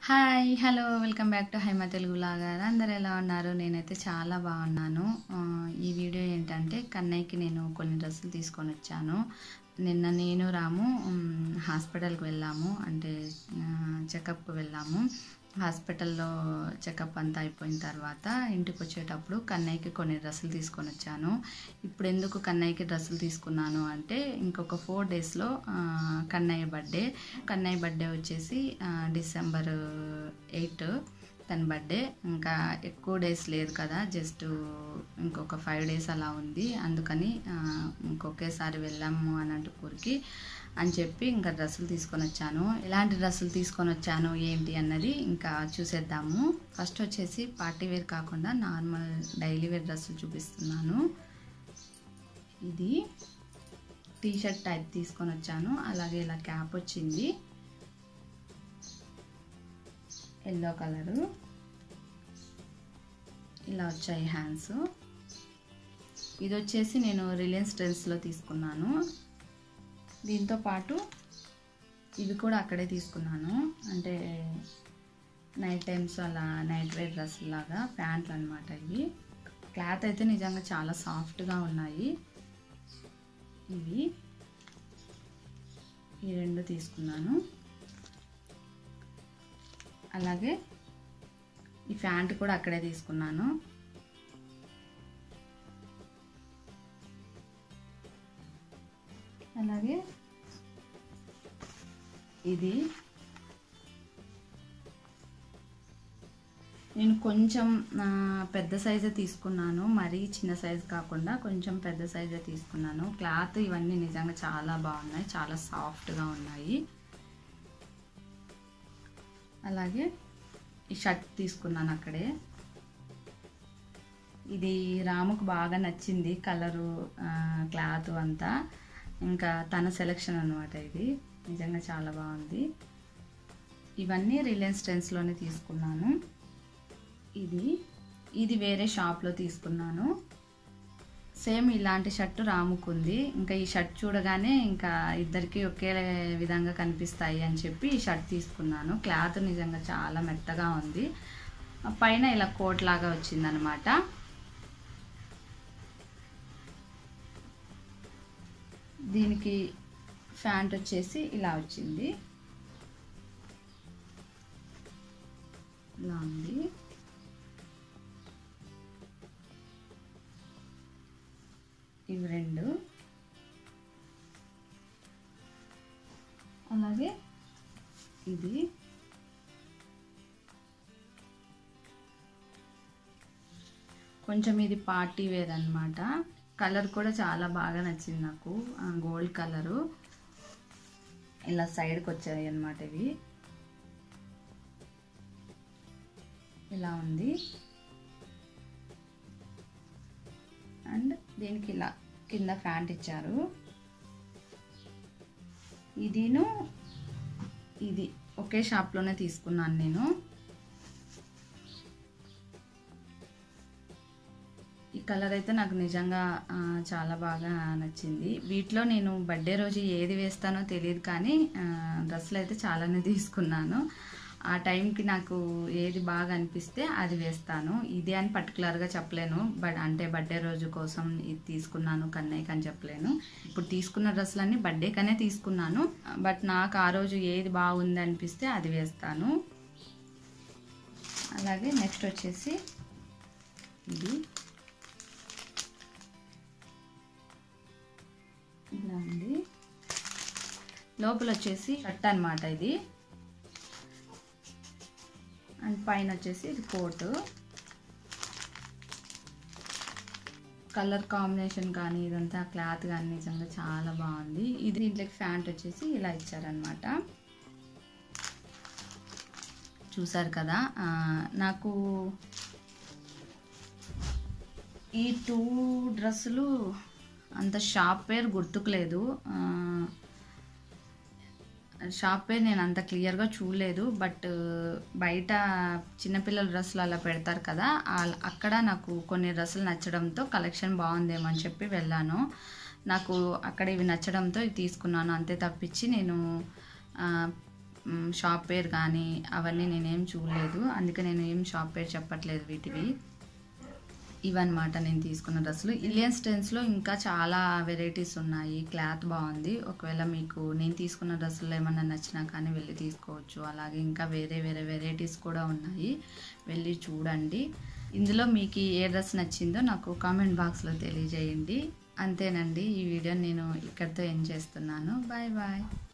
hi hello welcome back to Haima Telugu లాగా అందరు ఎలా ఉన్నారు నేనైతే చాలా బాగున్నాను ఆ, ఈ వీడియో ఏంటంటే కన్నయ్యకి నేను కొన్ని డ్రెస్సులు తీసుకొని వచ్చాను నిన్న నేను రాము ఉమ్, హాస్పిటల్కి వెళ్ళాము అంటే ఆ, చెకప్కి వెళ్ళాము హాస్పిటల్లో చెకప్ అంతా అయిపోయిన తర్వాత ఇంటికి వచ్చేటప్పుడు కన్నయ్యకి కొన్ని డ్రెస్సులు తీసుకొని వచ్చాను ఇప్పుడు ఎందుకు కన్నయ్యకి డ్రెస్సులు తీసుకున్నాను అంటే ఇంకొక ఫోర్ డేస్లో కన్నయ్య బర్త్డే కన్నయ్య బర్త్డే వచ్చేసి ఆ, డిసెంబర్ ఎయిట్ తన బర్త్డే ఇంకా ఎక్కువ డేస్ లేదు కదా జస్ట్ ఇంకొక ఫైవ్ డేస్ అలా ఉంది అందుకని ఆ, ఇంకొకేసారి వెళ్ళాము అనంతపూర్కి అని చెప్పి ఇంకా డ్రెస్సులు తీసుకొని వచ్చాను ఎలాంటి డ్రెస్సులు తీసుకొని వచ్చాను ఏంటి అన్నది ఇంకా చూసేద్దాము ఫస్ట్ వచ్చేసి పార్టీ వేర్ కాకుండా నార్మల్ డైలీ వేర్ డ్రెస్సులు చూపిస్తున్నాను ఇది టీ షర్ట్ టైప్ తీసుకొని వచ్చాను అలాగే ఇలా క్యాప్ వచ్చింది ఎల్లో కలరు ఇలా వచ్చాయి హ్యాండ్స్ ఇది వచ్చేసి నేను రిలయన్స్ ట్రెండ్స్లో తీసుకున్నాను దీంతో పాటు ఇవి కూడా అక్కడే తీసుకున్నాను అంటే నైట్ టైమ్స్ అలా నైట్ వేర్ డ్రెస్ లాగా ప్యాంట్లు అనమాట ఇవి క్లాత్ అయితే నిజంగా చాలా సాఫ్ట్గా ఉన్నాయి ఇవి ఈ రెండు తీసుకున్నాను అలాగే ఈ ప్యాంట్ కూడా అక్కడే తీసుకున్నాను అలాగే ఇది నేను కొంచెం ఆ, పెద్ద సైజే తీసుకున్నాను మరీ చిన్న సైజు కాకుండా కొంచెం పెద్ద సైజే తీసుకున్నాను క్లాత్ ఇవన్నీ నిజంగా చాలా బాగున్నాయి చాలా సాఫ్ట్గా ఉన్నాయి అలాగే ఈ షర్ట్ తీసుకున్నాను అక్కడే ఇది రాముకు బాగా నచ్చింది కలరు క్లాత్ అంతా ఇంకా తన సెలెక్షన్ అనమాట ఇది నిజంగా చాలా బాగుంది ఇవన్నీ రిలయన్స్ ట్రెండ్స్లోనే తీసుకున్నాను ఇది ఇది వేరే షాప్లో తీసుకున్నాను సేమ్ ఇలాంటి షర్టు రాముకుంది ఇంకా ఈ షర్ట్ చూడగానే ఇంకా ఇద్దరికి ఒకే విధంగా కనిపిస్తాయి అని చెప్పి ఈ షర్ట్ తీసుకున్నాను క్లాత్ నిజంగా చాలా మెత్తగా ఉంది పైన ఇలా కోట్ లాగా వచ్చిందనమాట దీనికి ఫ్యాంట్ వచ్చేసి ఇలా వచ్చింది ఇలా ఉంది ఇవి రెండు అలాగే ఇది కొంచెం ఇది పార్టీ వేర్ అనమాట కలర్ కూడా చాలా బాగా నచ్చింది నాకు గోల్డ్ కలరు ఇలా సైడ్కి వచ్చాయి అన్నమాట ఇవి ఇలా ఉంది అండ్ దీనికి ఇలా కింద ఫ్యాంట్ ఇచ్చారు ఇదిను ఇది ఒకే షాప్లోనే తీసుకున్నాను నేను ఈ కలర్ అయితే నాకు నిజంగా ఆ, చాలా బాగా నచ్చింది వీటిలో నేను బర్త్డే రోజు ఏది వేస్తానో తెలియదు కానీ ఆ, డ్రెస్సులు అయితే చాలానే తీసుకున్నాను ఆ టైంకి నాకు ఏది బాగా అనిపిస్తే అది వేస్తాను ఇది అని పర్టికులర్గా చెప్పలేను బట్ అంటే బర్త్డే రోజు కోసం ఇది తీసుకున్నాను కన్నయ్యకి అని చెప్పలేను ఇప్పుడు తీసుకున్న డ్రెస్సులన్నీ బర్త్డేకనే తీసుకున్నాను బట్ నాకు ఆ రోజు ఏది బాగుంది అనిపిస్తే అది వేస్తాను అలాగే నెక్స్ట్ వచ్చేసి ఇది ఇలా ఉంది లోపల వచ్చేసి షర్ట్ అనమాట ఇది అండ్ పైన వచ్చేసి ఇది కోటు కలర్ కాంబినేషన్ కానీ ఇదంతా క్లాత్ కానీ నిజంగా చాలా బాగుంది ఇది దీంట్లోకి ప్యాంట్ వచ్చేసి ఇలా ఇచ్చారనమాట చూసారు కదా ఆ, నాకు ఈ టూ డ్రెస్సులు అంత షాప్ పేరు గుర్తుకులేదు ఆ, షాప్ పేరు నేను అంత క్లియర్గా చూడలేదు బట్ బయట చిన్నపిల్లల డ్రెస్సులు అలా పెడతారు కదా ఆ- అక్కడ నాకు కొన్ని డ్రెస్సులు నచ్చడంతో కలెక్షన్ బాగుందేమో అని చెప్పి వెళ్ళాను నాకు అక్కడ ఇవి నచ్చడంతో ఇవి తీసుకున్నాను అంతే తప్పించి నేను ఆ, మ్, షాప్ పేరు కానీ అవన్నీ నేనేం చూడలేదు అందుకే నేను ఏం షాప్ పేరు చెప్పట్లేదు వీటివి ఇవన్నమాట నేను తీసుకున్న డ్రెస్సులు ఇలియన్ స్టెన్స్లో ఇంకా చాలా వెరైటీస్ ఉన్నాయి క్లాత్ బాగుంది ఒకవేళ మీకు నేను తీసుకున్న డ్రెస్సులు ఏమన్నా నచ్చినా కానీ వెళ్ళి తీసుకోవచ్చు అలాగే ఇంకా వేరే వేరే వెరైటీస్ కూడా ఉన్నాయి వెళ్ళి చూడండి ఇందులో మీకు ఏ డ్రెస్ నచ్చిందో నాకు కామెంట్ బాక్స్లో తెలియజేయండి అంతేనండి ఈ వీడియో నేను ఇక్కడితో ఎండ్ చేస్తున్నాను బాయ్ బాయ్